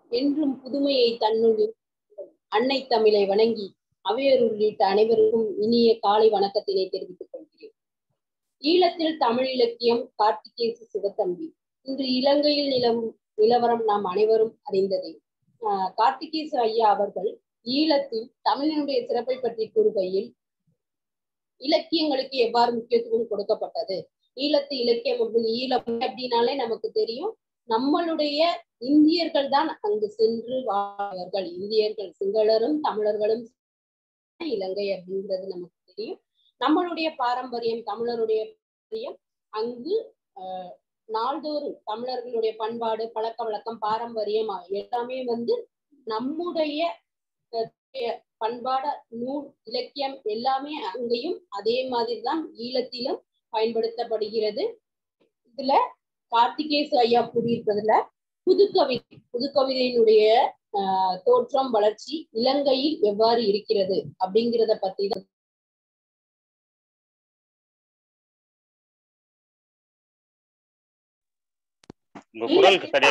என்றும் புதுமையை தன்னுள் அன்னை தமிழை வணங்கி அவையர் உள்ளிட்ட அனைவருக்கும் இனிய காலை வணக்கத்தினை தெரிவித்துக் கொள்கிறேன் ஈழத்தில் தமிழ் இலக்கியம் கார்த்திகேசு சிவத்தம்பி இன்று இலங்கையில் நிலம் நிலவரம் நாம் அனைவரும் அறிந்ததே ஆஹ் கார்த்திகேசு ஐயா அவர்கள் ஈழத்தில் தமிழினுடைய சிறப்பை பற்றி கூறுகையில் இலக்கியங்களுக்கு எவ்வாறு முக்கியத்துவம் கொடுக்கப்பட்டது ஈழத்து இலக்கியம் அப்படின்னு ஈழம் அப்படின்னாலே நமக்கு தெரியும் நம்மளுடைய இந்தியர்கள் தான் அங்கு சென்று வாழ்வார்கள் இந்தியர்கள் சிங்களரும் தமிழர்களும் இலங்கை அப்படிங்கிறது நமக்கு தெரியும் நம்மளுடைய பாரம்பரியம் தமிழருடைய பாரம்பரியம் அங்கு ஆஹ் நாள்தோறும் தமிழர்களுடைய பண்பாடு பழக்க வழக்கம் பாரம்பரியம் எல்லாமே வந்து நம்முடைய பண்பாட நூல் இலக்கியம் எல்லாமே அங்கேயும் அதே மாதிரிதான் ஈழத்திலும் பயன்படுத்தப்படுகிறது இதுல கார்த்திகேசு ஐயா கூறியிருப்பதுல புதுக்கவிதை புதுக்கவிதையினுடைய ஆஹ் தோற்றம் வளர்ச்சி இலங்கையில் எவ்வாறு இருக்கிறது அப்படிங்கிறத பத்தி தான் உங்க குரல் சரியா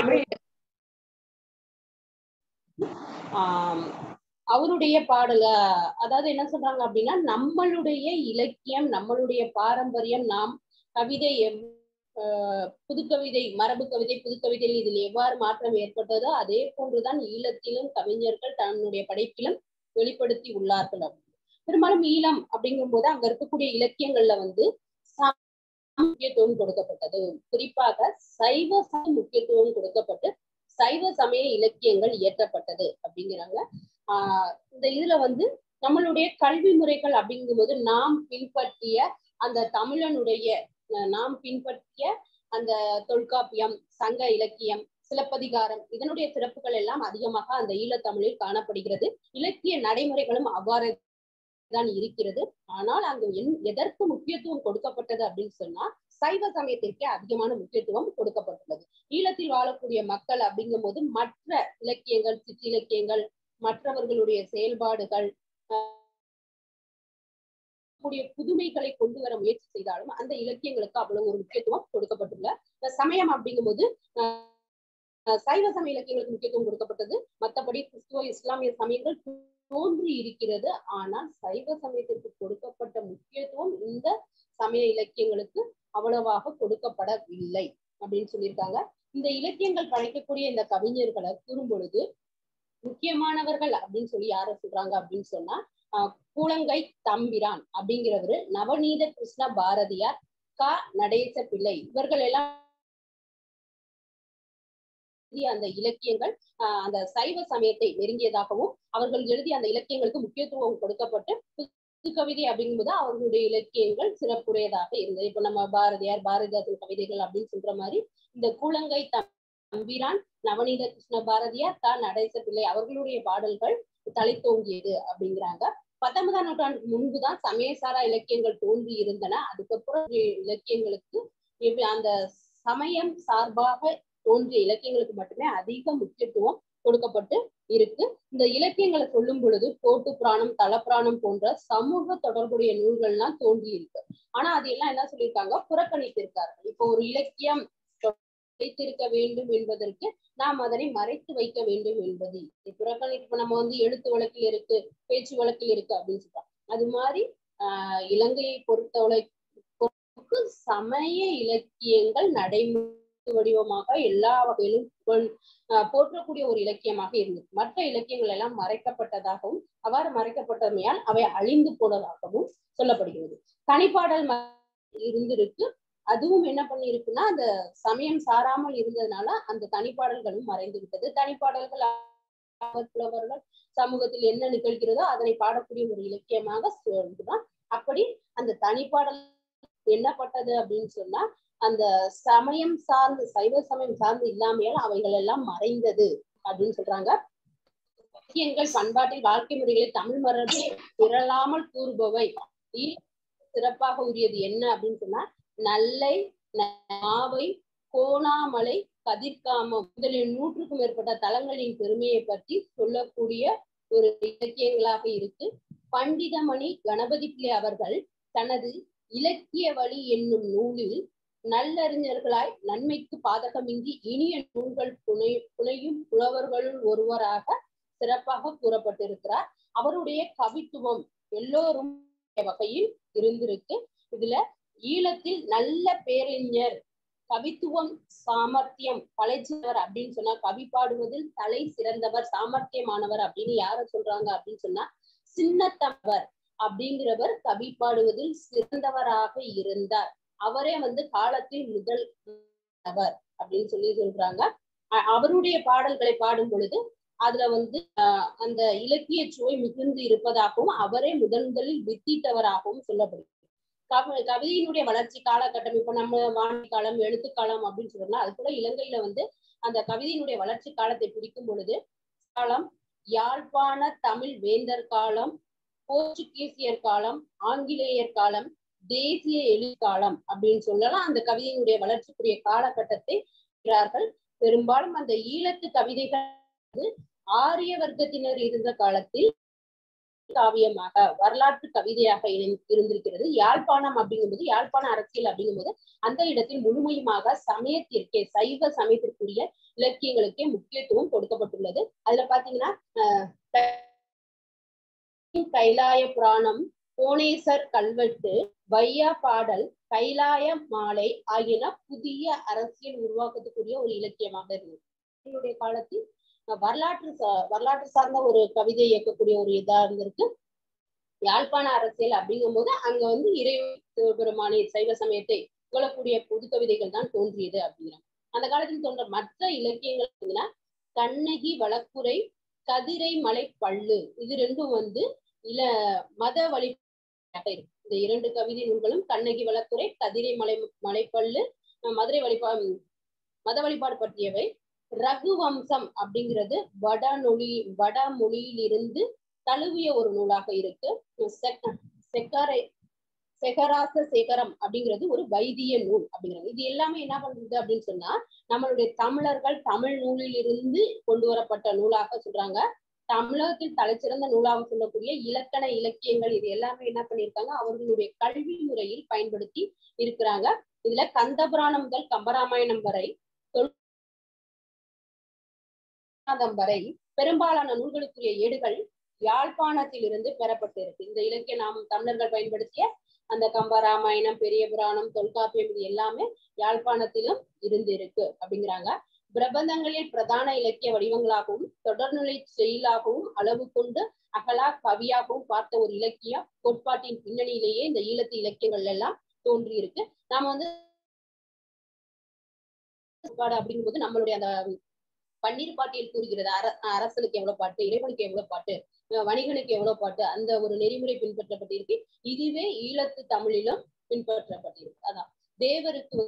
ஆஹ் அவருடைய பாடல அதாவது என்ன சொல்றாங்க அப்படின்னா நம்மளுடைய இலக்கியம் நம்மளுடைய பாரம்பரியம் நாம் கவிதை எவ் புதுக்கவிதை மரபு கவிதை புதுக்கவிதையில் இதில் எவ்வாறு மாற்றம் ஏற்பட்டதோ அதே போன்றுதான் ஈழத்திலும் கவிஞர்கள் தன்னுடைய படைப்பிலும் வெளிப்படுத்தி உள்ளார்கள் பெரும்பாலும் ஈழம் அப்படிங்கும் போது அங்க இருக்கக்கூடிய இலக்கியங்கள்ல வந்து முக்கியத்துவம் கொடுக்கப்பட்டது குறிப்பாக சைவ முக்கியத்துவம் கொடுக்கப்பட்டு சைவ சமய இலக்கியங்கள் இயற்றப்பட்டது அப்படிங்கிறாங்க ஆஹ் இந்த இதுல வந்து நம்மளுடைய கல்வி முறைகள் அப்படிங்கும்போது நாம் பின்பற்றிய அந்த தமிழனுடைய நாம் பின்பற்றிய அந்த தொல்காப்பியம் சங்க இலக்கியம் சிலப்பதிகாரம் இதனுடைய சிறப்புகள் எல்லாம் அதிகமாக அந்த ஈழத்தமிழில் காணப்படுகிறது இலக்கிய நடைமுறைகளும் அவ்வாறு தான் இருக்கிறது ஆனால் அங்கு என் எதற்கு முக்கியத்துவம் கொடுக்கப்பட்டது அப்படின்னு சொன்னா சைவ சமயத்திற்கே அதிகமான முக்கியத்துவம் கொடுக்கப்பட்டுள்ளது ஈழத்தில் வாழக்கூடிய மக்கள் அப்படிங்கும் போது மற்ற இலக்கியங்கள் சிற்றிலக்கியங்கள் மற்றவர்களுடைய செயல்பாடுகள் கூடிய புதுமைகளை கொண்டு வர முயற்சி செய்தாலும் அந்த இலக்கியங்களுக்கு அவ்வளவு ஒரு முக்கியத்துவம் கொடுக்கப்பட்டுள்ள சமயம் அப்படிங்கும்போது சைவ சமய இலக்கியங்களுக்கு முக்கியத்துவம் கொடுக்கப்பட்டது மற்றபடி கிறிஸ்துவ இஸ்லாமிய சமயங்கள் தோன்றி இருக்கிறது ஆனால் சைவ சமயத்திற்கு கொடுக்கப்பட்ட முக்கியத்துவம் இந்த சமய இலக்கியங்களுக்கு அவ்வளவாக கொடுக்கப்படவில்லை அப்படின்னு சொல்லியிருக்காங்க இந்த இலக்கியங்கள் படைக்கக்கூடிய இந்த கவிஞர்களை கூறும் பொழுது முக்கியமானவர்கள் அப்படின்னு சொல்லி யார சொல்றாங்க அப்படின்னு சொன்னா ஆஹ் கூலங்கை தம்பிரான் அப்படிங்கிறவரு நவநீத கிருஷ்ண பாரதியார் க நடேச பிள்ளை இவர்கள் எல்லாம் அந்த இலக்கியங்கள் ஆஹ் அந்த சைவ சமயத்தை நெருங்கியதாகவும் அவர்கள் எழுதிய அந்த இலக்கியங்களுக்கு முக்கியத்துவம் கொடுக்கப்பட்டு கவிதை அப்படிங்கும்போது அவர்களுடைய இலக்கியங்கள் சிறப்புடையதாக இருந்தது இப்ப நம்ம பாரதியார் பாரதிதாசன் கவிதைகள் அப்படின்னு சொல்ற மாதிரி இந்த கூலங்கை தம்பிரான் நவநீத கிருஷ்ண பாரதியார் க நடேச பிள்ளை அவர்களுடைய பாடல்கள் தலை தோங்கியது அப்படிங்கிறாங்க பத்தொன்பதாம் நூற்றாண்டுக்கு முன்புதான் சமயசாரா இலக்கியங்கள் தோன்றி இருந்தன அதுக்கப்புறம் இலக்கியங்களுக்கு அந்த சமயம் சார்பாக தோன்றிய இலக்கியங்களுக்கு மட்டுமே அதிக முக்கியத்துவம் கொடுக்கப்பட்டு இருக்கு இந்த இலக்கியங்களை சொல்லும் பொழுது கோட்டு புராணம் தலப்புராணம் போன்ற சமூக தொடர்புடைய நூல்கள்லாம் தோன்றி இருக்கு ஆனா அது எல்லாம் என்ன சொல்லியிருக்காங்க புறக்கணித்திருக்கார்கள் இப்போ ஒரு இலக்கியம் வைத்திருக்க வேண்டும் என்பதற்கு நாம் அதனை மறைத்து வைக்க வேண்டும் என்பது புறக்கணிப்பு நம்ம வந்து எழுத்து வழக்கில் இருக்கு பேச்சு வழக்கில் இருக்கு அப்படின்னு சொல்றோம் அது மாதிரி ஆஹ் இலங்கையை பொறுத்தவரை சமய இலக்கியங்கள் நடைமுறை வடிவமாக எல்லா வகையிலும் போற்றக்கூடிய ஒரு இலக்கியமாக இருந்தது மற்ற இலக்கியங்கள் எல்லாம் மறைக்கப்பட்டதாகவும் அவ்வாறு மறைக்கப்பட்டமையால் அவை அழிந்து போனதாகவும் சொல்லப்படுகிறது தனிப்பாடல் இருந்திருக்கு அதுவும் என்ன பண்ணிருக்குன்னா அந்த சமயம் சாராமல் இருந்ததுனால அந்த தனிப்பாடல்களும் மறைந்து விட்டது தனிப்பாடல்கள் புலவர்கள் சமூகத்தில் என்ன நிகழ்கிறதோ அதனை பாடக்கூடிய ஒரு இலக்கியமாக சொல்லுதான் அப்படி அந்த தனிப்பாடல் என்னப்பட்டது அப்படின்னு சொன்னா அந்த சமயம் சார்ந்து சைவ சமயம் சார்ந்து இல்லாமையால் அவைகள் எல்லாம் மறைந்தது அப்படின்னு சொல்றாங்க இலக்கியங்கள் பண்பாட்டில் வாழ்க்கை முறைகளை தமிழ் மரபு திரளாமல் கூறுபவை சிறப்பாக உரியது என்ன அப்படின்னு சொன்னா நல்லை நாவை கோணாமலை கதிர்காமம் முதலிய நூற்றுக்கும் மேற்பட்ட தலங்களின் பெருமையை பற்றி சொல்லக்கூடிய ஒரு இலக்கியங்களாக இருக்கு பண்டிதமணி கணபதி பிள்ளை அவர்கள் தனது இலக்கிய வழி என்னும் நூலில் நல்லறிஞர்களாய் நன்மைக்கு பாதகமின்றி இனிய நூல்கள் புனை புனையும் புலவர்களுள் ஒருவராக சிறப்பாக கூறப்பட்டிருக்கிறார் அவருடைய கவித்துவம் எல்லோரும் வகையில் இருந்திருக்கு இதுல ஈழத்தில் நல்ல பேரறிஞர் கவித்துவம் சாமர்த்தியம் கலைச்சிறவர் அப்படின்னு சொன்னா கவி பாடுவதில் தலை சிறந்தவர் சாமர்த்தியமானவர் அப்படின்னு யார சொல்றாங்க அப்படின்னு சொன்னா சின்னத்தவர் அப்படிங்கிறவர் கவி பாடுவதில் சிறந்தவராக இருந்தார் அவரே வந்து காலத்தில் முதல் அவர் அப்படின்னு சொல்லி சொல்றாங்க அவருடைய பாடல்களை பாடும் பொழுது அதுல வந்து அந்த இலக்கிய சுவை மிகுந்து இருப்பதாகவும் அவரே முதன் முதலில் வித்திட்டவராகவும் சொல்லப்படுது கவி கவிதையினுடைய வளர்ச்சி காலகட்டம் இப்ப நம்ம வானி காலம் எழுத்து காலம் அப்படின்னு சொல்லணும்னா அது கூட இலங்கையில வந்து அந்த கவிதையினுடைய வளர்ச்சி காலத்தை பிடிக்கும் பொழுது காலம் யாழ்ப்பாண தமிழ் வேந்தர் காலம் போர்ச்சுகீசியர் காலம் ஆங்கிலேயர் காலம் தேசிய எழுக்காலம் அப்படின்னு சொல்லலாம் அந்த கவிதையினுடைய வளர்ச்சிக்குரிய காலகட்டத்தை பெரும்பாலும் அந்த ஈழத்து கவிதைகள் ஆரிய வர்க்கத்தினர் இருந்த காலத்தில் காவியமாக வரலாற்று கவிதையாக இருந்திருக்கிறது யாழ்ப்பாணம் அப்படிங்கும்போது யாழ்ப்பாண அரசியல் அப்படிங்கும்போது அந்த இடத்தில் முழுமையுமாக சமயத்திற்கே சைவ சமயத்திற்குரிய இலக்கியங்களுக்கே முக்கியத்துவம் கொடுக்கப்பட்டுள்ளது அதுல பாத்தீங்கன்னா கைலாய புராணம் கோணேசர் கல்வெட்டு வையா பாடல் கைலாய மாலை ஆகியன புதிய அரசியல் உருவாக்கத்துக்குரிய ஒரு இலக்கியமாக இருந்தது என்னுடைய காலத்தில் வரலாற்று வரலாற்று சார்ந்த ஒரு கவிதை இயக்கக்கூடிய ஒரு இதா இருந்திருக்கு யாழ்ப்பாண அரசியல் அப்படிங்கும் போது அங்க வந்து இறை சிவபெருமானி சைவ சமயத்தை புகழக்கூடிய புது கவிதைகள் தான் தோன்றியது அப்படிங்கிறாங்க அந்த காலத்தில் தோன்ற மற்ற இலக்கியங்கள் பார்த்தீங்கன்னா கண்ணகி வழக்குரை கதிரை மலை பள்ளு இது ரெண்டும் வந்து இல மத வழி இருக்கு இந்த இரண்டு கவிதை நூல்களும் கண்ணகி வழக்குரை கதிரை மலை மலைப்பள்ளு மதுரை வழிபா மத வழிபாடு பற்றியவை ரகுவம்சம் அப்படிங்கிறது வடமொழி வடமொழியிலிருந்து தழுவிய ஒரு நூலாக இருக்கு செக்கரை செகராச சேகரம் அப்படிங்கிறது ஒரு வைத்திய நூல் அப்படிங்கிறது இது எல்லாமே என்ன பண்றது அப்படின்னு சொன்னா நம்மளுடைய தமிழர்கள் தமிழ் நூலிலிருந்து கொண்டு வரப்பட்ட நூலாக சொல்றாங்க தமிழகத்தில் தலைச்சிறந்த நூலாக சொல்லக்கூடிய இலக்கண இலக்கியங்கள் இது எல்லாமே என்ன பண்ணியிருக்காங்க அவர்களுடைய கல்வி முறையில் பயன்படுத்தி இருக்கிறாங்க இதுல கந்தபுராணம் முதல் கம்பராமாயணம் வரை வரை பெரும்பாலான நூல்களுக்குரிய ஏடுகள் யாழ்ப்பாணத்தில் இருந்து பெறப்பட்டிருக்கு இந்த இலக்கிய நாம் தமிழர்கள் பயன்படுத்திய அந்த கம்பராமாயணம் பெரிய புராணம் தொல்காப்பியம் இது எல்லாமே யாழ்ப்பாணத்திலும் இருந்து இருக்கு அப்படிங்கிறாங்க பிரபந்தங்களில் பிரதான இலக்கிய வடிவங்களாகவும் தொடர்நிலை செயலாகவும் அளவு கொண்டு அகலா கவியாகவும் பார்த்த ஒரு இலக்கியம் கோட்பாட்டின் பின்னணியிலேயே இந்த ஈழத்து இலக்கியங்கள் எல்லாம் தோன்றி இருக்கு நாம வந்து அப்படிங்கும்போது நம்மளுடைய அந்த பன்னீர் பாட்டியல் கூறுகிறது அர அரசனுக்கு எவ்வளவு பாட்டு இறைவனுக்கு எவ்வளவு பாட்டு வணிகனுக்கு எவ்வளவு பாட்டு அந்த ஒரு நெறிமுறை பின்பற்றப்பட்டிருக்கு இதுவே ஈழத்து தமிழிலும் பின்பற்றப்பட்டிருக்கு அதான் தேவருக்கு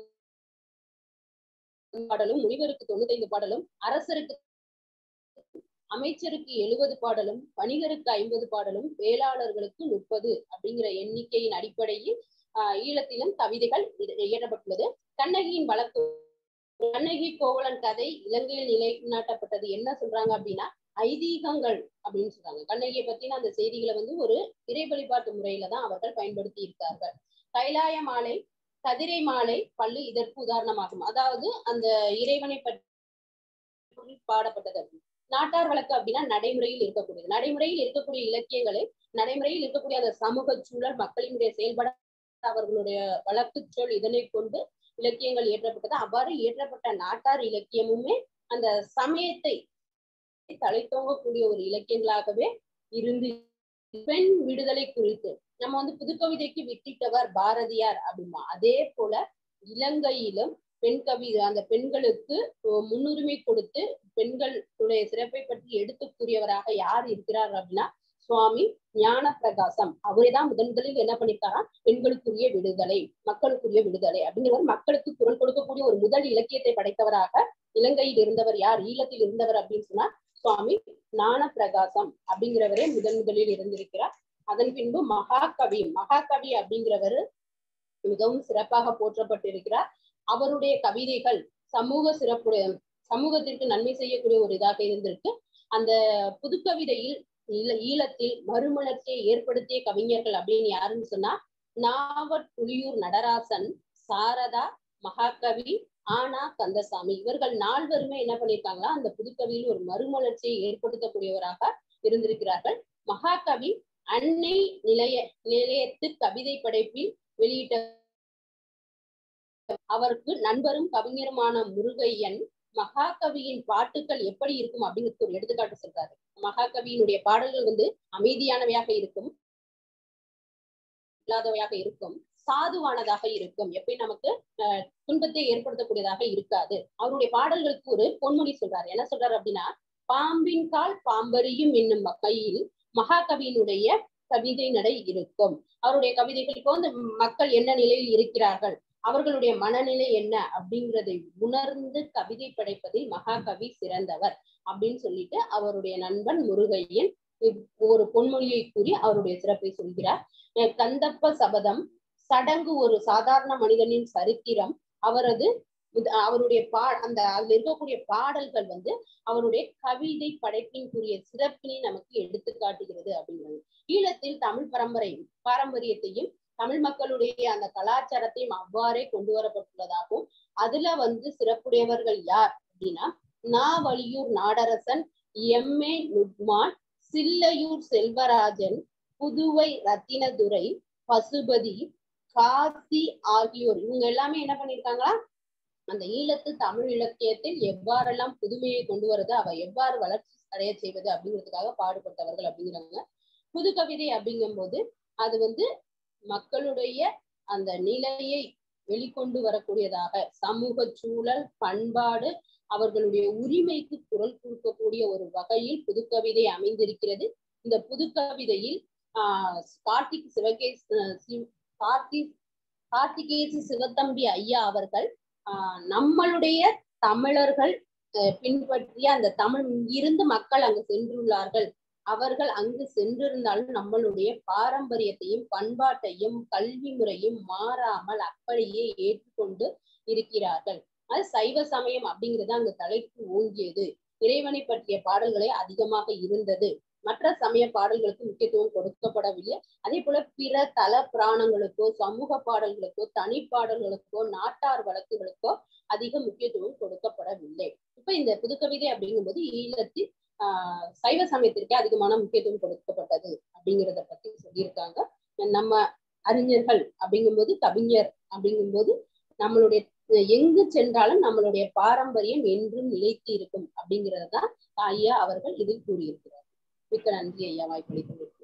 பாடலும் முனிவருக்கு தொண்ணூத்தைந்து பாடலும் அரசருக்கு அமைச்சருக்கு எழுபது பாடலும் வணிகருக்கு ஐம்பது பாடலும் வேளாளர்களுக்கு முப்பது அப்படிங்கிற எண்ணிக்கையின் அடிப்படையில் ஆஹ் ஈழத்திலும் கவிதைகள் இயற்றப்பட்டுள்ளது கண்ணகியின் வழக்கு கண்ணகி கோவலன் கதை இலங்கையில் நிலைநாட்டப்பட்டது என்ன சொல்றாங்க அப்படின்னா ஐதீகங்கள் அப்படின்னு சொல்றாங்க கண்ணகியை பத்தின அந்த செய்திகளை வந்து ஒரு இறை வழிபாட்டு முறையில தான் அவர்கள் பயன்படுத்தி இருக்கார்கள் கைலாய மாலை கதிரை மாலை பள்ளு இதற்கு உதாரணமாகும் அதாவது அந்த இறைவனை பற்றி பாடப்பட்டது நாட்டார் வழக்கு அப்படின்னா நடைமுறையில் இருக்கக்கூடியது நடைமுறையில் இருக்கக்கூடிய இலக்கியங்களை நடைமுறையில் இருக்கக்கூடிய அந்த சமூக சூழல் மக்களினுடைய செயல்பட அவர்களுடைய வழக்கு சொல் இதனை கொண்டு இலக்கியங்கள் இயற்றப்பட்டது அவ்வாறு இயற்றப்பட்ட நாட்டார் இலக்கியமுமே அந்த சமயத்தை தலைத்தோங்கக்கூடிய ஒரு இலக்கியங்களாகவே இருந்து பெண் விடுதலை குறித்து நம்ம வந்து புதுக்கவிதைக்கு வித்திட்டவர் பாரதியார் அப்படிமா அதே போல இலங்கையிலும் பெண் கவி அந்த பெண்களுக்கு முன்னுரிமை கொடுத்து பெண்களுடைய சிறப்பை பற்றி எடுத்து கூறியவராக யார் இருக்கிறார் அப்படின்னா சுவாமி ஞான பிரகாசம் அவரே தான் முதன் முதலில் என்ன பண்ணிருக்காரா பெண்களுக்குரிய விடுதலை மக்களுக்குரிய விடுதலை அப்படிங்கிறவர் மக்களுக்கு குரல் கொடுக்கக்கூடிய ஒரு முதல் இலக்கியத்தை படைத்தவராக இலங்கையில் இருந்தவர் யார் ஈழத்தில் இருந்தவர் அப்படின்னு சொன்னா சுவாமி ஞான பிரகாசம் அப்படிங்கிறவரே முதன் முதலில் இருந்திருக்கிறார் அதன் பின்பு மகாகவி மகாகவி அப்படிங்கிறவர் மிகவும் சிறப்பாக போற்றப்பட்டிருக்கிறார் அவருடைய கவிதைகள் சமூக சிறப்புடைய சமூகத்திற்கு நன்மை செய்யக்கூடிய ஒரு இதாக இருந்திருக்கு அந்த புதுக்கவிதையில் ஈழ ஈழத்தில் மறுமலர்ச்சியை ஏற்படுத்திய கவிஞர்கள் அப்படின்னு யாருன்னு சொன்னா நாவற் புலியூர் நடராசன் சாரதா மகாகவி ஆனா கந்தசாமி இவர்கள் நால்வருமே என்ன பண்ணிருக்காங்களா அந்த புதுக்கவியில் ஒரு மறுமலர்ச்சியை ஏற்படுத்தக்கூடியவராக இருந்திருக்கிறார்கள் மகாகவி அன்னை நிலைய நிலையத்து கவிதை படைப்பில் வெளியிட்ட அவருக்கு நண்பரும் கவிஞருமான முருகையன் மகாகவியின் பாட்டுக்கள் எப்படி இருக்கும் அப்படிங்கிறது ஒரு எடுத்துக்காட்டு சொல்றாரு மகாகவியினுடைய பாடல்கள் வந்து அமைதியானவையாக இருக்கும் இல்லாதவையாக இருக்கும் சாதுவானதாக இருக்கும் எப்பயும் நமக்கு அஹ், துன்பத்தை ஏற்படுத்தக்கூடியதாக இருக்காது அவருடைய பாடல்களுக்கு ஒரு பொன்மொழி சொல்றாரு என்ன சொல்றாரு அப்படின்னா பாம்பின் கால் பாம்பரியும் என்னும் வகையில் மகாகவியினுடைய கவிதை நடை இருக்கும் அவருடைய கவிதைகளுக்கு வந்து மக்கள் என்ன நிலையில் இருக்கிறார்கள் அவர்களுடைய மனநிலை என்ன அப்படிங்கிறதை உணர்ந்து கவிதை படைப்பதில் மகாகவி சிறந்தவர் அப்படின்னு சொல்லிட்டு அவருடைய நண்பன் முருகையன் இவ்- ஒரு பொன்மொழியை கூறி அவருடைய சிறப்பை சொல்கிறார் அஹ் கந்தப்ப சபதம் சடங்கு ஒரு சாதாரண மனிதனின் சரித்திரம் அவரது இது- அவருடைய பா அந்த அதுல இருக்கக்கூடிய பாடல்கள் வந்து அவருடைய கவிதை படைப்பின்குரிய சிறப்பினை நமக்கு எடுத்து காட்டுகிறது அப்படிங்கிறது ஈழத்தில் தமிழ் பரம்பரை பாரம்பரியத்தையும் தமிழ் மக்களுடைய அந்த கலாச்சாரத்தையும் அவ்வாறே கொண்டு வரப்பட்டுள்ளதாகவும் அதுல வந்து சிறப்புடையவர்கள் யார் அப்படின்னா நாவலியூர் நாடரசன் எம் ஏ நுட்மான் சில்லையூர் செல்வராஜன் புதுவை ரத்தினதுரை பசுபதி காசி ஆகியோர் இவங்க எல்லாமே என்ன பண்ணிருக்காங்களா அந்த ஈழத்து தமிழ் இலக்கியத்தில் எவ்வாறெல்லாம் புதுமையை கொண்டு வருது அவ எவ்வாறு வளர்ச்சி அடைய செய்வது அப்படிங்கிறதுக்காக பாடுபட்டவர்கள் அப்படிங்கிறாங்க புது கவிதை அப்படிங்கும்போது அது வந்து மக்களுடைய அந்த நிலையை வெளிக்கொண்டு வரக்கூடியதாக சமூக சூழல் பண்பாடு அவர்களுடைய உரிமைக்கு குரல் கொடுக்கக்கூடிய ஒரு வகையில் புதுக்கவிதை அமைந்திருக்கிறது இந்த புதுக்கவிதையில் ஆஹ் கார்த்திக் சிவகேஸ் அஹ் சிவ்- கார்த்திக் கார்த்திகேசு சிவத்தம்பி ஐயா அவர்கள் ஆஹ் நம்மளுடைய தமிழர்கள் அஹ் பின்பற்றிய அந்த தமிழ் இருந்து மக்கள் அங்கு சென்றுள்ளார்கள் அவர்கள் அங்கு சென்றிருந்தாலும் நம்மளுடைய பாரம்பரியத்தையும் பண்பாட்டையும் கல்வி முறையும் மாறாமல் அப்படியே ஏற்றுக்கொண்டு இருக்கிறார்கள் அது சைவ சமயம் அப்படிங்கிறது அங்கு தலைக்கு ஓங்கியது இறைவனை பற்றிய பாடல்களே அதிகமாக இருந்தது மற்ற சமய பாடல்களுக்கு முக்கியத்துவம் கொடுக்கப்படவில்லை அதே போல பிற தல புராணங்களுக்கோ சமூக பாடல்களுக்கோ தனி பாடல்களுக்கோ நாட்டார் வழக்குகளுக்கோ அதிக முக்கியத்துவம் கொடுக்கப்படவில்லை இப்ப இந்த புதுக்கவிதை அப்படிங்கும்போது ஈழத்தில் ஆஹ் சைவ சமயத்திற்கே அதிகமான முக்கியத்துவம் கொடுக்கப்பட்டது அப்படிங்கிறத பத்தி சொல்லியிருக்காங்க நம்ம அறிஞர்கள் அப்படிங்கும்போது கவிஞர் அப்படிங்கும்போது நம்மளுடைய எங்கு சென்றாலும் நம்மளுடைய பாரம்பரியம் என்றும் நிலைத்து இருக்கும் அப்படிங்கிறதான் ஐயா அவர்கள் இதில் கூறியிருக்கிறார் மிக்க நன்றி ஐயா வாய்ப்பளித்தது